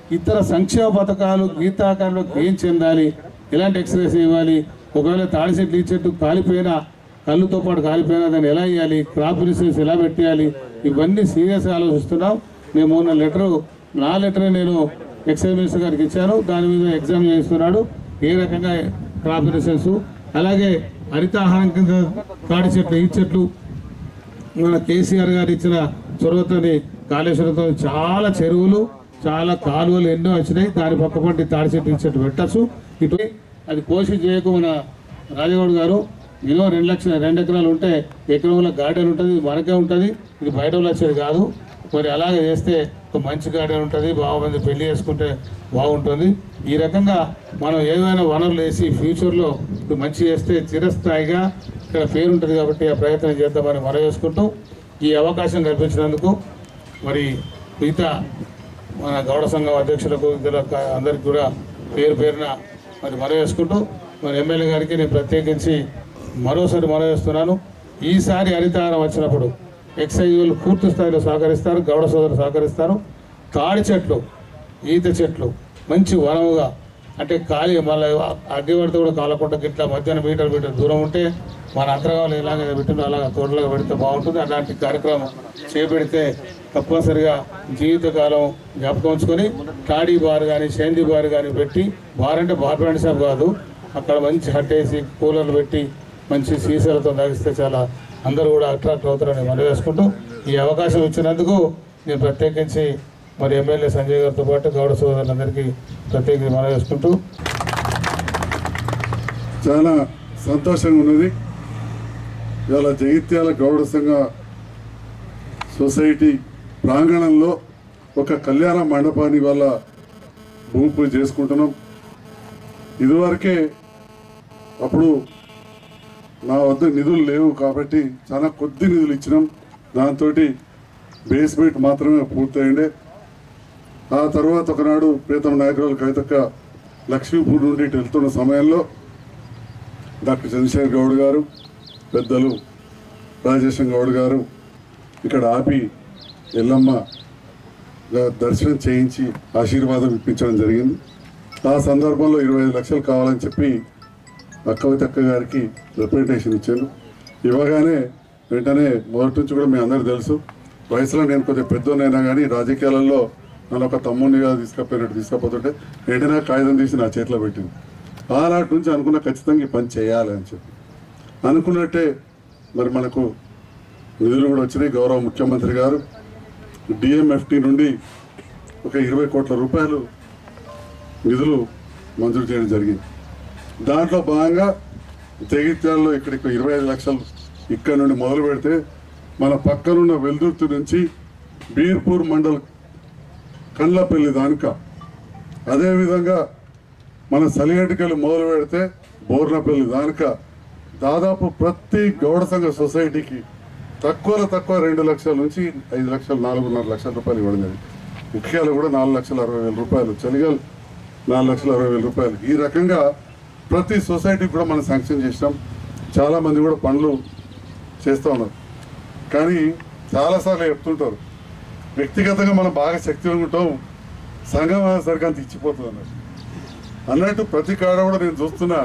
ఇతర సంక్షేమ పథకాలు గీతాకారంలో ఏం చెందాలి ఎలాంటి ఎక్స్రేస్ ఇవ్వాలి ఒకవేళ తాడి చెట్లు ఈ చెట్టు కాలిపోయినా కళ్ళుతో పాటు కాలిపోయినా దాన్ని ఎలా ఇవ్వాలి క్రాప్ ఇన్సూరెన్స్ ఎలా పెట్టేయాలి ఇవన్నీ సీరియస్గా ఆలోచిస్తున్నాం మేము మొన్న లెటరు నా లెటర్ నేను ఎక్సైజ్ మినిస్టర్ గారికి ఇచ్చాను దాని మీద ఎగ్జామ్ చేస్తున్నాడు ఏ రకంగా క్రాప్ ఇన్సూరెన్స్ అలాగే హరితాహారం కింద తాడి చెట్లు ఈ చెట్లు మన కేసీఆర్ గారు ఇచ్చిన చొరవతోని కాళేశ్వరంతో చాలా చెరువులు చాలా కాలువలు ఎన్నో వచ్చినాయి దాని పక్క పంటి తాడి చెట్టు ఈ చెట్టు పెట్టచ్చు ఇటు అది కోసి చేయకు మన రాజగౌడ్ గారు మినిమం రెండు లక్షల రెండు ఎకరాలు ఉంటే ఎకరంలో గార్డెన్ ఉంటుంది ఇది మనకే ఉంటుంది ఇది బయట వాళ్ళు వచ్చేది కాదు మరి అలాగే చేస్తే ఒక మంచి గార్డెన్ ఉంటుంది బాగా మంది పెళ్లి చేసుకుంటే బాగుంటుంది ఈ రకంగా మనం ఏమైనా వనరులు వేసి ఫ్యూచర్లో ఇప్పుడు మంచి చేస్తే చిరస్థాయిగా ఇక్కడ పేరు ఉంటుంది కాబట్టి ఆ ప్రయత్నం చేద్దామని మనం చేసుకుంటూ ఈ అవకాశం కల్పించినందుకు మరి మిగతా మన గౌడ సంఘం అధ్యక్షులకు ఇతర అందరికి కూడా పేరు పేరున మరి మనం వేసుకుంటూ మరి ఎమ్మెల్యే గారికి నేను ప్రత్యేకించి మరోసారి మనం వేస్తున్నాను ఈసారి హరితహారం వచ్చినప్పుడు ఎక్సైజ్ వాళ్ళు పూర్తి స్థాయిలో సహకరిస్తారు గౌడ సోదరులు సహకరిస్తారు తాడి చెట్లు ఈత చెట్లు మంచి వనముగా అంటే ఖాళీ మళ్ళీ అగ్గి పడితే కూడా కాలకుండా గిట్ల మధ్యాహ్నం మీటర్ మీటర్ దూరం ఉంటే మన అంతర్గాలు ఎలాగ పెట్టిందో అలాగ తోటలుగా పెడితే బాగుంటుంది అలాంటి కార్యక్రమం చేపెడితే తప్పనిసరిగా జీవితకాలం జ్ఞాపకం ఉంచుకొని టాడీ బార్ కానీ షేంది బార్ కానీ పెట్టి బార్ అంటే బార్ బ్రాండ్ షాప్ కాదు అక్కడ మంచి హట్టేసి కూలర్లు పెట్టి మంచి సీసాలతో తాగిస్తే చాలా అందరూ కూడా అట్రాక్ట్ అవుతారని మనం వేసుకుంటూ ఈ అవకాశం ఇచ్చినందుకు నేను ప్రత్యేకించి మరి ఎమ్మెల్యే సంజయ్ గారితో పాటు గౌడ సోదరులందరికీ ప్రత్యేకించి మనం వేసుకుంటూ చాలా సంతోషంగా ఉన్నది ఇవాళ జగిత్యాల గౌడ సంఘ సొసైటీ ప్రాంగణంలో ఒక కళ్యాణ మండపాన్ని వాళ్ళ భూమి పూజ చేసుకుంటున్నాం ఇదివరకే అప్పుడు నా వద్ద నిధులు లేవు కాబట్టి చాలా కొద్ది నిధులు ఇచ్చినాం దాంతో బేస్మెంట్ మాత్రమే పూర్తయిండే ఆ తర్వాత ఒకనాడు ప్రీతం నాయకురాలు కవితక్క లక్ష్మీపూర్ నుండి ఇటు వెళ్తున్న సమయంలో డాక్టర్ చంద్రశేఖర్ గౌడ్ గారు పెద్దలు రాజేశం గౌడ్ గారు ఇక్కడ ఆపి ఎల్లమ్మ గా- దర్శనం చేయించి ఆశీర్వాదం ఇప్పించడం జరిగింది ఆ సందర్భంలో ఇరవై ఐదు లక్షలు కావాలని చెప్పి అక్కవితక్క గారికి రిప్రజెంటేషన్ ఇచ్చాను ఇవ్వగానే వెంటనే మొదటి నుంచి కూడా మీ అందరికీ తెలుసు వయసులో నేను కొద్దిగా పెద్దోనైనా కానీ రాజకీయాలలో నన్ను ఒక తమ్ముడిగా తీసుకపోయినట్టు తీసుకపోతుంటే వెంటనే కాగితం తీసి నా చేతిలో పెట్టింది ఆనాటి నుంచి అనుకున్న ఖచ్చితంగా ఈ పని చేయాలి అని చెప్పి అనుకున్నట్టే మరి మనకు నిధులు కూడా వచ్చినాయి గౌరవ ముఖ్యమంత్రి గారు డిఎంఎఫ్టి నుండి ఒక ఇరవై కోట్ల రూపాయలు నిధులు మంజూరు చేయడం జరిగింది దాంట్లో భాగంగా జగిత్యాలలో ఇక్కడికి ఇరవై ఐదు లక్షలు ఇక్కడ నుండి మొదలు పెడితే మన పక్కనున్న వెల్దుర్తి నుంచి బీర్పూర్ మండల్ కండ్లపల్లి దానిక అదేవిధంగా మన సలిగంటికలు మొదలు పెడితే బోర్నపల్లి దానిక దాదాపు ప్రతి గౌడ సంఘ సొసైటీకి తక్కువలో తక్కువ రెండు లక్షల నుంచి ఐదు లక్షలు నాలుగున్నర లక్షల రూపాయలు ఇవ్వడం జరిగింది ముఖ్యాలు కూడా నాలుగు లక్షల అరవై వేల రూపాయలు చలిగల్ నాలుగు లక్షల అరవై వేల రూపాయలు ఈ రకంగా ప్రతి సొసైటీకి కూడా మనం శాంక్షన్ చేసినాం చాలామంది కూడా పనులు చేస్తూ ఉన్నారు కానీ చాలాసార్లు చెప్తుంటారు వ్యక్తిగతంగా మనం బాగా శక్తివంతంగా ఉంటాం సంఘం సరిగ్గా అంత ఇచ్చిపోతుంది అన్నట్టు అన్నట్టు ప్రతి కాడ కూడా నేను చూస్తున్నా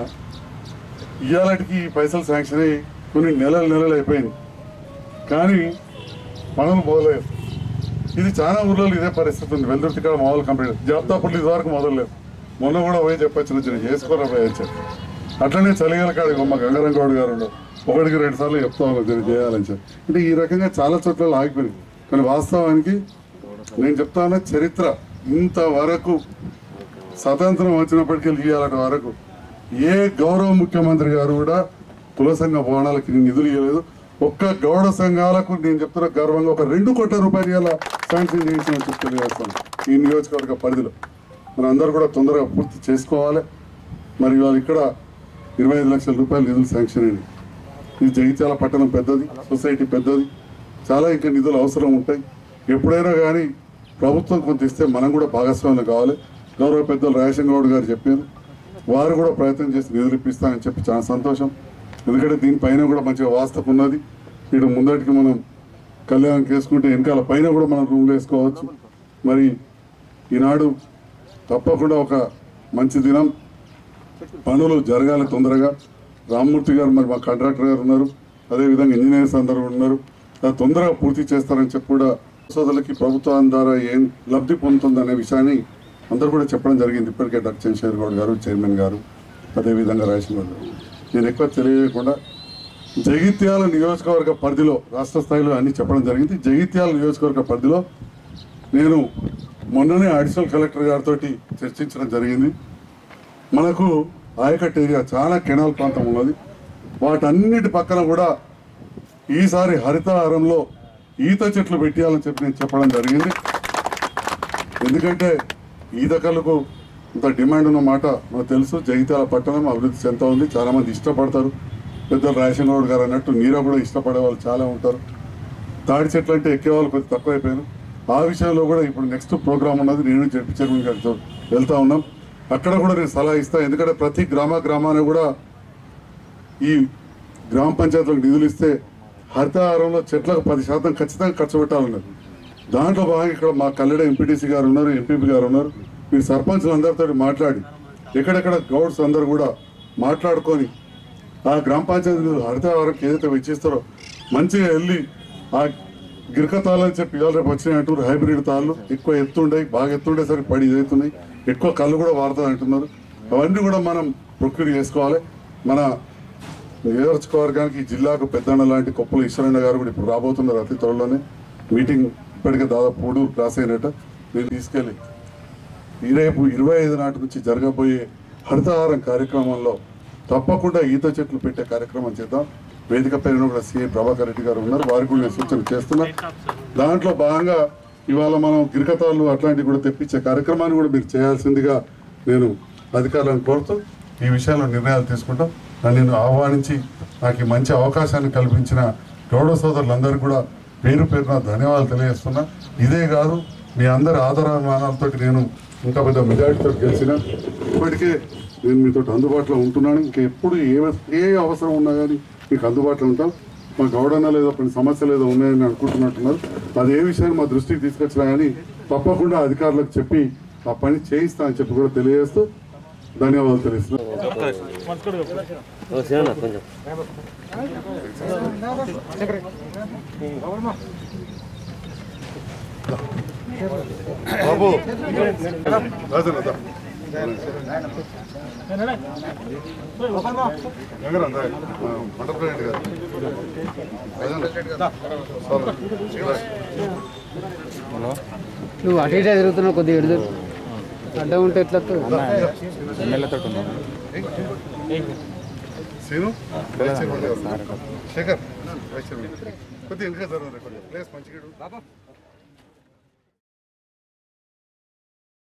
ఇవాళకి ఈ పైసలు శాంక్షన్ అయ్యి కొన్ని నెలలు నెలలు అయిపోయింది కానీ పనులు పోలేదు ఇది చాలా ఊర్లలో ఇదే పరిస్థితి ఉంది వెల్దుర్తి కాడ మామూలు కంప్లీట్ జాబ్తాపూర్లు ఇది వరకు మొదలలేదు మొన్న కూడా పోయి చెప్పొచ్చు నేను చేసుకోరా పోయి అని చెప్పి అట్లనే చలిగల కాడ మా గంగారంగౌడ్ గారు ఉండవు. ఒకటికి రెండు సార్లు చెప్తా ఉన్నారు దీన్ని చేయాలని చెప్పి అంటే ఈ రకంగా చాలా చోట్ల ఆగిపోయింది కానీ వాస్తవానికి నేను చెప్తాను చరిత్ర ఇంతవరకు స్వతంత్రం వచ్చినప్పటికీ ఇవ్వాలటి వరకు ఏ గౌరవ ముఖ్యమంత్రి గారు కూడా కుల సంఘ భవనాలకి నిధులు ఇవ్వలేదు ఒక్క గౌడ సంఘాలకు నేను చెప్తున్న గర్వంగా ఒక రెండు కోట్ల రూపాయలు ఇవాళ శాంక్షన్ చేసిన చెప్పి తెలియజేస్తాను ఈ నియోజకవర్గ పరిధిలో మన అందరూ కూడా తొందరగా పూర్తి చేసుకోవాలి మరి ఇవాళ ఇక్కడ ఇరవై ఐదు లక్షల రూపాయలు నిధులు శాంక్షన్ అయింది ఇది జగిత్యాల పట్టణం పెద్దది సొసైటీ పెద్దది చాలా ఇంకా నిధులు అవసరం ఉంటాయి ఎప్పుడైనా కానీ ప్రభుత్వం కొంత ఇస్తే మనం కూడా భాగస్వామ్యం కావాలి గౌరవ పెద్దలు రాజేశం గౌడ్ గారు చెప్పారు వారు కూడా ప్రయత్నం చేసి నిధులు ఇప్పిస్తానని చెప్పి చాలా సంతోషం ఎందుకంటే దీనిపైన కూడా మంచిగా వాస్తవం ఉన్నది ఇటు ముందటికి మనం కళ్యాణం చేసుకుంటే వెనకాల పైన కూడా మనం రూమ్లు వేసుకోవచ్చు మరి ఈనాడు తప్పకుండా ఒక మంచి దినం పనులు జరగాలి తొందరగా రామ్మూర్తి గారు మరి మా కాంట్రాక్టర్ గారు ఉన్నారు అదేవిధంగా ఇంజనీర్స్ అందరూ ఉన్నారు అది తొందరగా పూర్తి చేస్తారని చెప్పి కూడా సోదరులకి ప్రభుత్వం ద్వారా ఏం లబ్ధి పొందుతుందనే విషయాన్ని అందరూ కూడా చెప్పడం జరిగింది ఇప్పటికే డాక్టర్ చంద్రశేఖర్ గౌడ్ గారు చైర్మన్ గారు అదేవిధంగా రాజశేఖర్ గారు నేను ఎక్కువ తెలియకుండా జగిత్యాల నియోజకవర్గ పరిధిలో రాష్ట్ర స్థాయిలో అన్ని చెప్పడం జరిగింది జగిత్యాల నియోజకవర్గ పరిధిలో నేను మొన్ననే అడిషనల్ కలెక్టర్ గారితో చర్చించడం జరిగింది మనకు ఆయకట్ ఏరియా చాలా కెనాల్ ప్రాంతం ఉన్నది వాటన్నిటి పక్కన కూడా ఈసారి హరితహారంలో ఈత చెట్లు పెట్టాలని చెప్పి నేను చెప్పడం జరిగింది ఎందుకంటే ఈత కళ్ళకు ఇంత డిమాండ్ ఉన్న మాట మనకు తెలుసు జగిత్యాల పట్టణం అభివృద్ధి చెందుతా ఉంది చాలా మంది ఇష్టపడతారు పెద్దలు రాజశేఖర గౌడ్ గారు అన్నట్టు నీర కూడా ఇష్టపడే వాళ్ళు చాలా ఉంటారు తాడి చెట్లు అంటే ఎక్కే వాళ్ళు కొద్ది తక్కువైపోయారు ఆ విషయంలో కూడా ఇప్పుడు నెక్స్ట్ ప్రోగ్రామ్ ఉన్నది నేను జడ్పీ చైర్మన్ గారితో వెళ్తా ఉన్నాం అక్కడ కూడా నేను సలహా ఇస్తాను ఎందుకంటే ప్రతి గ్రామ గ్రామాన్ని కూడా ఈ గ్రామ పంచాయతీలకు నిధులు ఇస్తే హరితహారంలో చెట్లకు పది శాతం ఖచ్చితంగా ఖర్చు పెట్టాలన్నారు దాంట్లో భాగంగా ఇక్కడ మా కల్లెడ ఎంపీటీసీ గారు ఉన్నారు ఎంపీపీ గారు ఉన్నారు మీరు సర్పంచులు అందరితో మాట్లాడి ఎక్కడెక్కడ గౌడ్స్ అందరు కూడా మాట్లాడుకొని ఆ గ్రామ పంచాయతీ నిధులు హరితహారంకి ఏదైతే వెచ్చిస్తారో మంచిగా వెళ్ళి ఆ గిరక తాళ్ళు అని చెప్పి ఇవాళ రేపు వచ్చినాయి అంటారు హైబ్రిడ్ తాళ్ళు ఎక్కువ ఎత్తుండే బాగా ఎత్తుండేసరికి పడి ఇదవుతున్నాయి ఎక్కువ కళ్ళు కూడా వాడుతుంది అంటున్నారు అవన్నీ కూడా మనం ప్రొక్యూర్ చేసుకోవాలి మన నియోజకవర్గానికి ఈ జిల్లాకు పెద్దన్న లాంటి కొప్పల ఈశ్వరన్న గారు కూడా ఇప్పుడు రాబోతున్నారు అతి త్వరలోనే మీటింగ్ ఇప్పటికే దాదాపు మూడు క్లాస్ అయినట్టు నేను తీసుకెళ్ళి ఈ రేపు ఇరవై ఐదు నాటి నుంచి జరగబోయే హరితహారం కార్యక్రమంలో తప్పకుండా ఈత చెట్లు పెట్టే కార్యక్రమం చేద్దాం వేదిక పైన కూడా సీఏ ప్రభాకర్ రెడ్డి గారు ఉన్నారు వారికి కూడా నేను సూచన చేస్తున్నా దాంట్లో భాగంగా ఇవాళ మనం గిరికతాళ్ళు అట్లాంటివి కూడా తెప్పించే కార్యక్రమాన్ని కూడా మీరు చేయాల్సిందిగా నేను అధికారులను కోరుతూ ఈ విషయంలో నిర్ణయాలు తీసుకుంటాం నన్ను నేను ఆహ్వానించి నాకు ఈ మంచి అవకాశాన్ని కల్పించిన గౌడ సోదరులందరికీ కూడా పేరు పేరున ధన్యవాదాలు తెలియజేస్తున్నా ఇదే కాదు మీ అందరి ఆదరాభిమానాలతో నేను ఇంకా పెద్ద మెజార్టీతో గెలిచిన ఇప్పటికే నేను మీతో అందుబాటులో ఉంటున్నాను ఇంకా ఎప్పుడు ఏ ఏ అవసరం ఉన్నా కానీ మీకు అందుబాటులో ఉంటాం మా గౌడన్న లేదో కొన్ని సమస్యలు ఏదో ఉన్నాయని అనుకుంటున్నట్టున్నారు అది ఏ విషయాన్ని మా దృష్టికి తీసుకొచ్చినా కానీ తప్పకుండా అధికారులకు చెప్పి ఆ పని చేయిస్తా అని చెప్పి కూడా తెలియజేస్తూ ధన్యవాదాలు తెలియజేస్తున్నాను బాబు రాజన్న దా. ఎక్కడ రా? ఆ, బటర్ఫ్లై ఏంటి కదా? రాజన్న. సరే. నువ్వు అటు ఇటే తిరుగుతున్నావు కొద్దిగా ఎడుదు అడ్డం ఉంటే ఎట్లా సీను వైస్ చైర్మన్ గారు. Shekar vice chairman. కొద్దిగా ఇంకా జరగదు ప్లేస్ మంచిగా